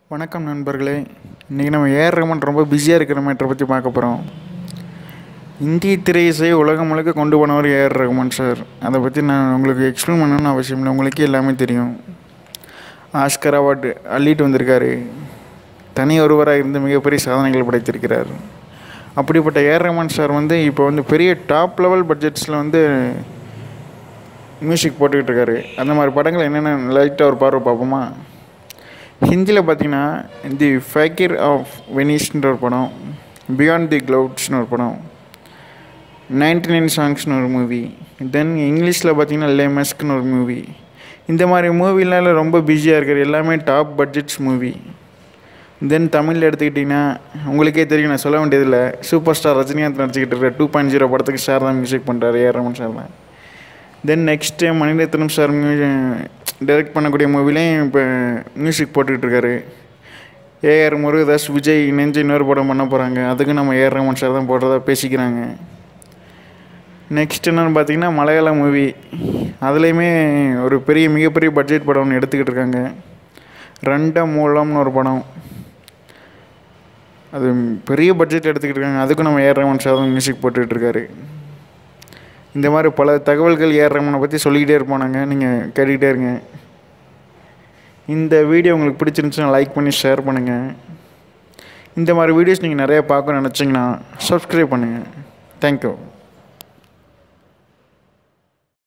வணக்கம் நண்பர்களே இன்றைக்கி நம்ம ஏஆர் ரஹ்மான் ரொம்ப பிஸியாக இருக்கிற மேட்டரை பற்றி பார்க்க போகிறோம் இந்திய திரையிசை உலகம் முழுக்க கொண்டு போனவர் ஏஆர் ரஹ்மான் சார் அதை பற்றி நான் உங்களுக்கு எக்ஸ்பிளைன் பண்ணணும்னு அவசியம் இல்லை உங்களுக்கே எல்லாமே தெரியும் ஆஸ்கர் அவார்டு அள்ளிட்டு வந்திருக்காரு தனி ஒருவராக இருந்து மிகப்பெரிய சாதனைகள் படைத்திருக்கிறார் அப்படிப்பட்ட ஏஆர் ரஹ்மான் சார் வந்து இப்போ வந்து பெரிய டாப் லெவல் பட்ஜெட்ஸில் வந்து மியூசிக் போட்டுக்கிட்டு இருக்காரு அந்த மாதிரி படங்கள் என்னென்ன லைட்டாக ஒரு பார்வை பார்ப்போமா ஹிந்தியில் பார்த்தீங்கன்னா தி ஃபேக்கிர் ஆஃப் வெனிஸ்ன்ற ஒரு படம் பியாண்ட் தி க்ளவுட்ஸ்னு ஒரு படம் நைன்டி நைன் சாங்ஸ்னு ஒரு மூவி தென் இங்கிலீஷில் பார்த்தீங்கன்னா லேமஸ்க்னு ஒரு மூவி இந்த மாதிரி மூவினால ரொம்ப பிஸியாக இருக்கிற எல்லாமே டாப் பட்ஜெட்ஸ் மூவி தென் தமிழில் எடுத்துக்கிட்டிங்கன்னா உங்களுக்கே தெரியும் நான் சொல்ல வேண்டியதில்லை சூப்பர் ஸ்டார் ரஜினிகாந்த் நடிச்சுக்கிட்டு இருக்கிற டூ பாயிண்ட் ஜீரோ படத்துக்கு சார் தான் மியூசிக் பண்ணுறாரு ஏஆர் ரமன் சார் தான் then next Mani Ratnam sir direct பண்ணக்கூடிய மூவிலையும் இப்போ மியூசிக் போட்டுக்கிட்டு இருக்காரு ஏஆர் முருகதாஸ் விஜய் இணைஞ்சு இன்னொரு படம் பண்ண போகிறாங்க அதுக்கு நம்ம ஏஆர் ரமன் சார் தான் போடுறதா பேசிக்கிறாங்க நெக்ஸ்ட் என்னென்னு பார்த்தீங்கன்னா மலையாள மூவி அதுலேயுமே ஒரு பெரிய மிகப்பெரிய பட்ஜெட் படம் ஒன்று எடுத்துக்கிட்டு இருக்காங்க ரெண்ட மூலம்னு ஒரு படம் அது பெரிய பட்ஜெட் எடுத்துக்கிட்டு இருக்காங்க அதுக்கும் நம்ம ஏஆர் ரமன் சார் தான் மியூசிக் போட்டுக்கிட்டு இருக்காரு இந்த மாதிரி பல தகவல்கள் ஏஆர் ரமனை பற்றி சொல்லிக்கிட்டே இருப்போம் நாங்கள் நீங்கள் கேட்டுக்கிட்டே இருங்க இந்த வீடியோ உங்களுக்கு பிடிச்சிருந்துச்சுன்னா லைக் பண்ணி ஷேர் பண்ணுங்கள் இந்த மாதிரி வீடியோஸ் நீங்கள் நிறையா பார்க்கணும்னு நினச்சிங்கன்னா சப்ஸ்கிரைப் பண்ணுங்கள் தேங்க்யூ